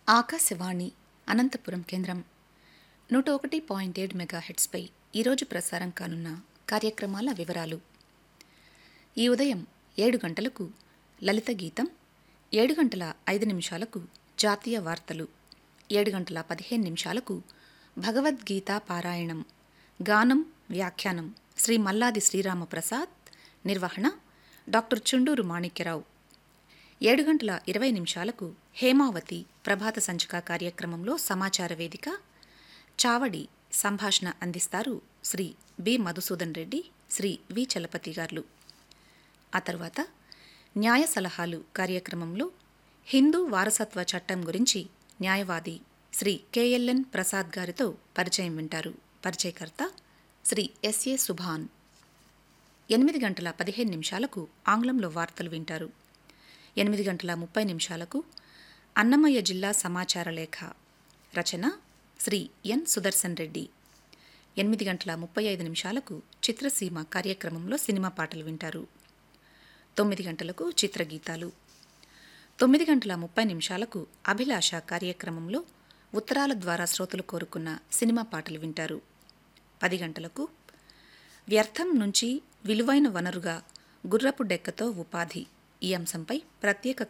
ఆకాశవాణి అనంతపురం కేంద్రం నూట ఒకటి పాయింట్ ఏడు మెగాహెట్స్పై ఈరోజు ప్రసారం కానున్న కార్యక్రమాల వివరాలు ఈ ఉదయం ఏడు గంటలకు లలిత గీతం ఏడు గంటల ఐదు నిమిషాలకు జాతీయ వార్తలు ఏడు గంటల పదిహేను నిమిషాలకు భగవద్గీత పారాయణం గానం వ్యాఖ్యానం శ్రీ మల్లాది శ్రీరామప్రసాద్ నిర్వహణ డాక్టర్ చుండూరు మాణిక్యరావు ఏడు గంటల ఇరవై నిమిషాలకు హేమావతి ప్రభాత సంచిక కార్యక్రమంలో సమాచార వేదిక చావడి సంభాషణ అందిస్తారు శ్రీ బి మధుసూదన్ రెడ్డి శ్రీ వి చలపతి గారు ఆ తర్వాత న్యాయ సలహాలు కార్యక్రమంలో హిందూ వారసత్వ చట్టం గురించి న్యాయవాది శ్రీ కెఎల్ఎన్ ప్రసాద్ గారితో పరిచయం వింటారు పరిచయకర్త శ్రీ ఎస్ఏ సుభాన్ ఎనిమిది గంటల పదిహేను నిమిషాలకు ఆంగ్లంలో వార్తలు వింటారు ఎనిమిది గంటల ముప్పై నిమిషాలకు అన్నమయ్య జిల్లా సమాచార లేఖ రచన శ్రీ ఎన్ సుదర్శన్ రెడ్డి ఎనిమిది గంటల ముప్పై ఐదు నిమిషాలకు చిత్రసీమ కార్యక్రమంలో సినిమా పాటలు వింటారు తొమ్మిది గంటలకు చిత్రగీతాలు తొమ్మిది గంటల ముప్పై నిమిషాలకు అభిలాష కార్యక్రమంలో ఉత్తరాల ద్వారా శ్రోతలు కోరుకున్న సినిమా పాటలు వింటారు పది గంటలకు వ్యర్థం నుంచి విలువైన వనరుగా గుర్రపు డెక్కతో ఉపాధి ఈ అంశంపై ప్రత్యేక